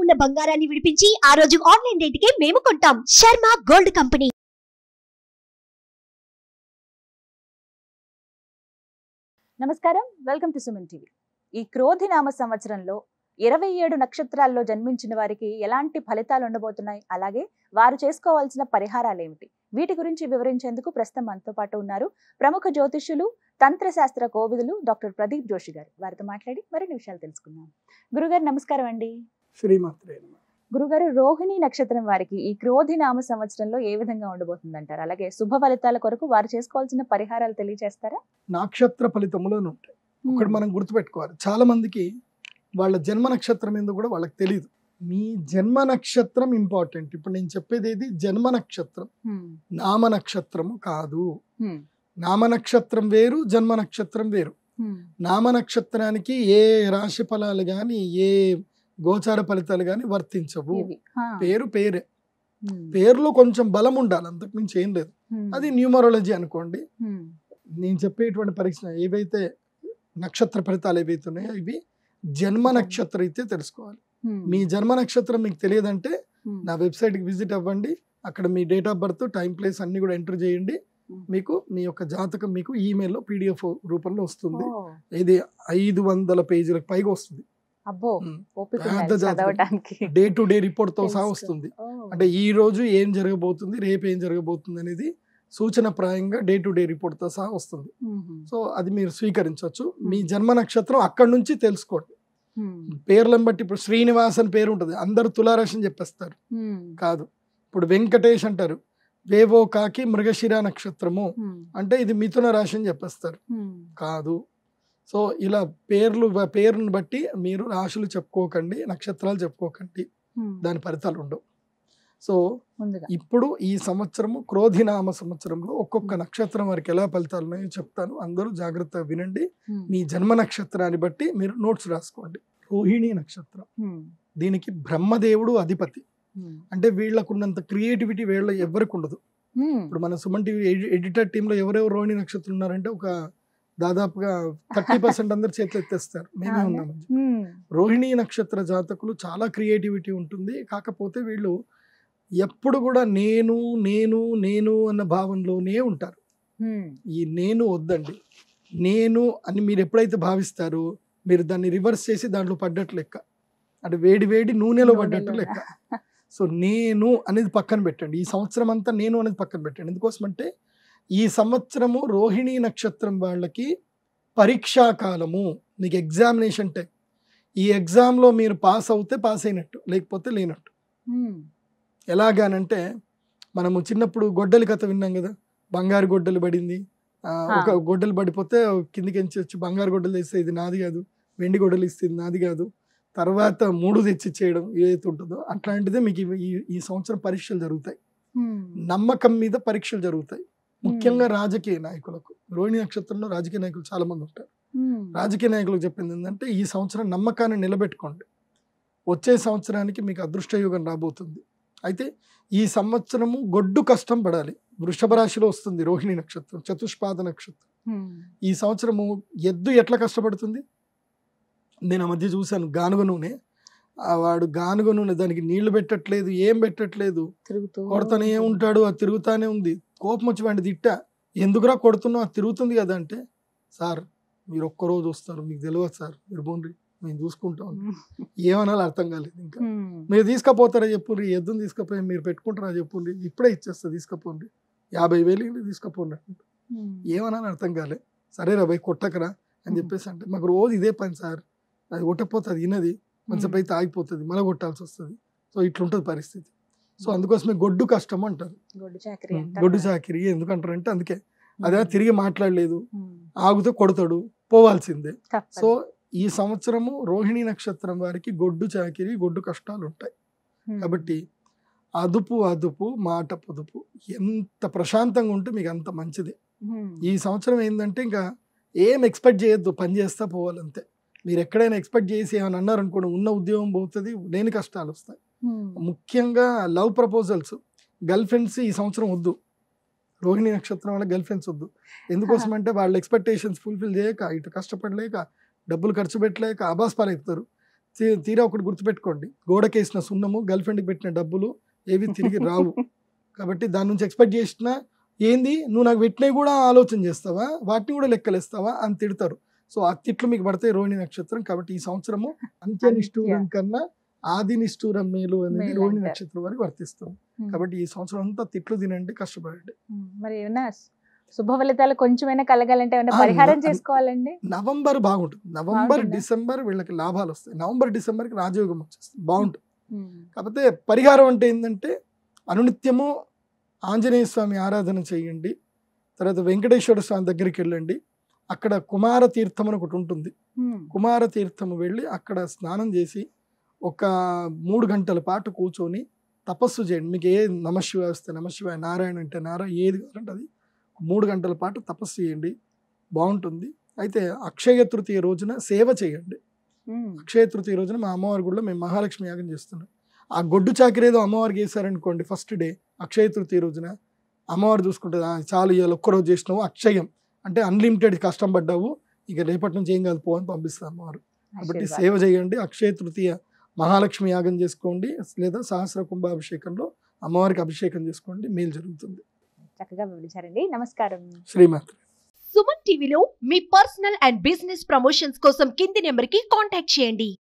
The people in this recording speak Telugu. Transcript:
ఉన్న బంగారాన్ని విడిపించి ఆ రోజు ఆన్లైన్ రేటుకే మేము కొంటాం శర్మ గోల్డ్ కంపెనీ నమస్కారం వెల్కమ్ టు సుమన్ టీవీ ఈ క్రోధి నామ సంవత్సరంలో ఇరవై ఏడు నక్షత్రాల్లో జన్మించిన వారికి ఎలాంటి ఫలితాలు ఉండబోతున్నాయి అలాగే వారు చేసుకోవాల్సిన పరిహారాలు ఏమిటి వీటి గురించి వివరించేందుకు ప్రస్తుతం మనతో పాటు ఉన్నారు ప్రముఖ జ్యోతిష్యులు తంత్రశాస్త్ర కోవిదులు డాక్టర్ ప్రదీప్ జోషి గారు వారితో మాట్లాడి మరిన్ని విషయాలు తెలుసుకుందాం గురుగారు నమస్కారం అండి శ్రీమాత్రే నమః. గురుగారు రోహిణి నక్షత్రం వారికి ఈ క్రోధి నామ సంవత్సరంలో ఏ విధంగా ఉండబోతుంది అంటారు అలాగే శుభ ఫలితాల కొరకు వారు చేసుకోవాల్సిన పరిహారాలు తెలియజేస్తారా నక్షత్ర ఫలితములను ఉంటాయి ఒకటి మనం గుర్తుపెట్టుకోవాలి చాలా మందికి వాళ్ళ జన్మ నక్షత్రం ఏందో కూడా వాళ్ళకి తెలియదు మీ జన్మ నక్షత్రం ఇంపార్టెంట్ ఇప్పుడు నేను చెప్పేది ఏది జన్మ నక్షత్రం హ్మ్. నామ నక్షత్రము కాదు హ్మ్. నామ నక్షత్రం వేరు జన్మ నక్షత్రం వేరు హ్మ్. నామ నక్షత్రానికి ఏ రాశి ఫలాలు కానీ ఏ గోచార ఫలితాలు కానీ వర్తించవు ఇవి. హా. పేరు పేరే హ్మ్. పేరులో కొంచెం బలం ఉండాలి అంతకు మించి ఏం లేదు హ్మ్. అది న్యూమరాలజీ అనుకోండి హ్మ్. నేను చెప్పేటువంటి పరీక్ష ఏవైతే నక్షత్ర ఫలితాలు ఏవైతే ఉన్నాయో ఇవి జన్మ నక్షత్రం అయితే తెలుసుకోవాలి హ్మ్. మీ జన్మ నక్షత్రం మీకు తెలియదంటే హ్మ్. నా వెబ్సైట్కి విజిట్ అవ్వండి అక్కడ మీ date of birth time place అన్ని కూడా ఎంటర్ చేయండి Hmm. మీకు మీ యొక్క జాతకం మీకు ఈమెయిల్లో పీడిఎఫ్ రూపంలో వస్తుంది ఓ, ఇది ఐదు వందల పేజీలకు పైగా వస్తుంది అబ్బో Hmm. ఓపిక పెద్ద ఉండాలి జాతకం. చదవటానికి డే టు డే రిపోర్ట్ తో సహా తెలుసు. వస్తుంది ఓ. అంటే ఈ రోజు ఏం జరగబోతుంది రేపు ఏం జరగబోతుంది అనేది సూచన ప్రాయంగా డే టు డే రిపోర్ట్ తో సహా వస్తుంది మ్మ్. సో అది మీరు స్వీకరించవచ్చు మీ జన్మ నక్షత్రం అక్కడి నుంచి తెలుసుకోండి మ్మ్. పేర్లను బట్టి ఇప్పుడు శ్రీనివాస్ అని పేరు ఉంటుంది అందరు తులారాశి అని చెప్పేస్తారు మ్మ్. కాదు ఇప్పుడు వెంకటేష్ అంటారు వేవో కాకి మృగశిర నక్షత్రము మ్మ్. అంటే ఇది మిథున రాశి అని చెప్పేస్తారు మ్మ్. కాదు సో ఇలా పేర్లు పేరుని బట్టి మీరు రాశులు చెప్పుకోకండి నక్షత్రాలు చెప్పుకోకండి మ్మ్. దాని ఫలితాలు ఉండవు సో ముందుగా ఇప్పుడు ఈ సంవత్సరము క్రోధినామ సంవత్సరంలో ఒక్కొక్క నక్షత్రం వారికి ఎలా ఫలితాలు ఉన్నాయో చెప్తాను అందరూ జాగ్రత్తగా వినండి మ్మ్. మీ జన్మ నక్షత్రాన్ని బట్టి మీరు నోట్స్ రాసుకోండి రోహిణి నక్షత్రం మ్మ్. దీనికి బ్రహ్మదేవుడు అధిపతి మ్మ్. అంటే వీళ్ళకున్నంత క్రియేటివిటీ వీళ్ళ ఎవరికి ఉండదు మ్మ్. ఇప్పుడు మన సుమన్ టీవీ ఎడిటర్ టీంలో ఎవరెవరు రోహిణి నక్షత్రం ఉన్నారంటే ఒక దాదాపుగా థర్టీ పర్సెంట్ అందరు చేతులు ఎత్తేస్తారు మేమే అవునా? ఉన్నాము మ్మ్. రోహిణి నక్షత్ర జాతకులు చాలా క్రియేటివిటీ ఉంటుంది కాకపోతే వీళ్ళు ఎప్పుడు కూడా నేను నేను నేను అన్న భావనలోనే ఉంటారు మ్మ్. ఈ నేను వద్దండి నేను అని మీరు ఎప్పుడైతే భావిస్తారో మీరు దాన్ని రివర్స్ చేసి దాంట్లో పడ్డట్లు లెక్క అంటే వేడి వేడి నూనెలో పడ్డట్టు నూనెలో. లెక్క సో నేను అనేది పక్కన పెట్టండి ఈ సంవత్సరం అంతా నేను అనేది పక్కన పెట్టండి ఎందుకోసం అంటే ఈ సంవత్సరము రోహిణీ నక్షత్రం వాళ్ళకి పరీక్షా కాలము మీకు ఎగ్జామినేషన్ టైం ఈ ఎగ్జామ్లో మీరు పాస్ అవుతే పాస్ అయినట్టు లేకపోతే లేనట్టు మ్మ్. ఎలాగానంటే మనము చిన్నప్పుడు గొడ్డలి కథ విన్నాం కదా బంగారు గొడ్డలు పడింది ఆ, హా. ఒక గొడ్డలు పడిపోతే కిందికి ఎంచి వచ్చి బంగారు గొడ్డలు తెస్తే ఇది నాది కాదు వెండి గొడ్డలు ఇస్తే ఇది నాది కాదు తర్వాత మూడు తెచ్చి చేయడం ఏదైతే ఉంటుందో అట్లాంటిదే మీకు ఇవి- ఈ ఈ సంవత్సరం పరీక్షలు జరుగుతాయి మ్మ్. నమ్మకం మీద పరీక్షలు జరుగుతాయి ముఖ్యంగా రాజకీయ నాయకులకు రోహిణి నక్షత్రంలో రాజకీయ నాయకులు చాలా మంది ఉంటారు మ్మ్. రాజకీయ నాయకులకు చెప్పింది ఏంటంటే ఈ సంవత్సరం నమ్మకాన్ని నిలబెట్టుకోండి వచ్చే సంవత్సరానికి మీకు అదృష్టయోగం రాబోతుంది అయితే ఈ సంవత్సరము గొడ్డు కష్టం పడాలి వృషభ రాశిలో వస్తుంది రోహిణి నక్షత్రం చతుష్పాద నక్షత్రం మ్మ్. ఈ సంవత్సరము ఎద్దు ఎట్లా కష్టపడుతుంది నేను ఆ మధ్య చూశాను గానుగ నూనె ఆ వాడు గానుగ నూనె దానికి నీళ్లు పెట్టట్లేదు ఏం పెట్టట్లేదు తిరుగుతూ కొడతానే ఉంటాడు అది తిరుగుతానే ఉంది కోపం వచ్చి వాడిని తిట్టా ఎందుకురా కొడుతున్నావు అది తిరుగుతుంది కదా అంటే సార్ మీరు ఒక్క రోజు వస్తారు మీకు తెలియదు సార్ మీరు పోండి మేము చూసుకుంటాం మ్మ్. ఏమనాలో అర్థం కాలేదు ఇంకా మ్మ్. మీరు తీసుకపోతారా చెప్పుండ్రి ఎద్దుని తీసుకపోయి మీరు పెట్టుకుంటారా చెప్పుండ్రి ఇప్పుడే ఇచ్చేస్తా తీసుకపోండి యాభై వేలు ఇవ్వండి, తీసుకపోండి అంటుండు. మ్మ్. ఏమనాలో అర్థం కాలే సరే రా భయ్ కొట్టకరా అని చెప్పేసి అంటే మాకు రోజు ఇదే పని సార్ అది కొట్టకపోతే అది వినది కొంచెంసేపు అయితే ఆగిపోతుంది మళ్ళీ కొట్టాల్సి వస్తుంది సో ఇట్లుంటుంది పరిస్థితి సో అందుకోసమే గొడ్డు కష్టం అంటారు గొడ్డు చాకరీ అంటారు గొడ్డు కదా. చాకిరి ఎందుకంటారు అంటే అందుకే అదే మ్మ్. తిరిగి మాట్లాడలేదు మ్మ్. ఆగితే కొడతాడు పోవాల్సిందే తప్పదు. సో ఈ సంవత్సరము రోహిణి నక్షత్రం వారికి గొడ్డు చాకిరి గొడ్డు కష్టాలు ఉంటాయి మ్మ్. కాబట్టి అదుపు అదుపు మాట పొదుపు ఎంత ప్రశాంతంగా ఉంటే మీకు అంత మంచిది మ్మ్. ఈ సంవత్సరం ఏంటంటే ఇంకా ఏం ఎక్స్పెక్ట్ చేయొద్దు పని చేస్తా పోవాలంతే మీరు ఎక్కడైనా ఎక్స్పెక్ట్ చేసి ఏమైనా అన్నారనుకోండి ఉన్న ఉద్యోగం పోతుంది లేని కష్టాలు వస్తాయి మ్మ్. ముఖ్యంగా లవ్ ప్రపోజల్స్ గర్ల్ ఫ్రెండ్స్ ఈ సంవత్సరం వద్దు రోహిణి నక్షత్రం వల్ల గర్ల్ ఫ్రెండ్స్ వద్దు ఎందుకోసం అంటే వాళ్ళ ఎక్స్పెక్టేషన్స్ ఫుల్ఫిల్ చేయక ఇటు కష్టపడలేక డబ్బులు ఖర్చు పెట్టలేక అబాస్ పాలవుతారు తీ- తీరా ఒకటి గుర్తుపెట్టుకోండి గోడకేసిన సున్నము గర్ల్ ఫ్రెండ్కి పెట్టిన డబ్బులు ఏవి తిరిగి రావు కాబట్టి దాని నుంచి ఎక్స్పెక్ట్ చేసిన ఏంది నువ్వు నాకు పెట్టినవి కూడా ఆలోచన చేస్తావా వాటిని కూడా లెక్కలేస్తావా అని తిడతారు సో ఆ తిట్లు మీకు పడతాయి రోహిణి నక్షత్రం కాబట్టి ఈ సంవత్సరము అంత్య నిష్ఠూరం కన్నా ఆది నిష్ఠూరం మేలు అనేది మేలు రోహిణి అంటారు. నక్షత్రం వారికి వర్తిస్తుంది ఉమ్. కాబట్టి ఈ సంవత్సరం అంతా తిట్లు తినండి కష్టపడండి ఉమ్, మరి ఏమన్నా శుభ ఫలితాలు కొంచెమైనా కలగాలంటే ఏమైనా ఆ, పరిహారం నా- చేసుకోవాలండి నవంబర్ బాగుంటుంది నవంబర్ బాగుంటుందా? డిసెంబర్ వీళ్ళకి లాభాలు వస్తాయి నవంబర్ డిసెంబర్కి రాజయోగం వచ్చేస్తుంది బాగుంటుంది ఉమ్, కాకపోతే పరిహారం అంటే ఏంటంటే అనునిత్యము ఆంజనేయ స్వామి ఆరాధన చేయండి తర్వాత వెంకటేశ్వర స్వామి దగ్గరికి వెళ్ళండి అక్కడ కుమార తీర్థం అని ఒకటి ఉంటుంది ఉమ్, కుమార తీర్థము వెళ్ళి అక్కడ స్నానం చేసి ఒక మూడు గంటల పాటు కూర్చొని తపస్సు చేయండి మీకు ఏ నమశివాయ వస్తే నమశివాయ నారాయణ అంటే నారాయణ ఏది కావాలంటే అది మూడు గంటల పాటు తపస్సు చేయండి బాగుంటుంది అయితే అక్షయ తృతీయ రోజున సేవ చేయండి ఉమ్, అక్షయ తృతీయ రోజున మా అమ్మవారి గుడిలో మేము మహాలక్ష్మి యాగం చేస్తున్నాం ఆ గొడ్డు చాకరీ ఏదో అమ్మవారికి వేసారనుకోండి ఫస్ట్ డే అక్షయ తృతీయ రోజున అమ్మవారు చూసుకుంటుంది "ఆ, చాలు ఇవాళ ఒక్కరోజు చేసినావు అక్షయం అంటే అన్లిమిటెడ్ కష్టం పడ్డావు ఇక రేపటి నుంచి ఏం కాదు పో అని పంపిస్తుంది అమ్మవారు కాబట్టి ఆశీర్వాదం. సేవ చేయండి అక్షయ తృతీయ మహాలక్ష్మి యాగం చేసుకోండి లేదా సహస్ర కుంభాభిషేకంలో అమ్మవారికి అభిషేకం చేసుకోండి మేలు జరుగుతుంది చక్కగా వివరించారండి నమస్కారం శ్రీమాత సుమన్ టీవీలో మీ పర్సనల్ అండ్ బిజినెస్ ప్రమోషన్స్ కోసం కింది నెంబర్ కి కాంటాక్ట్ చేయండి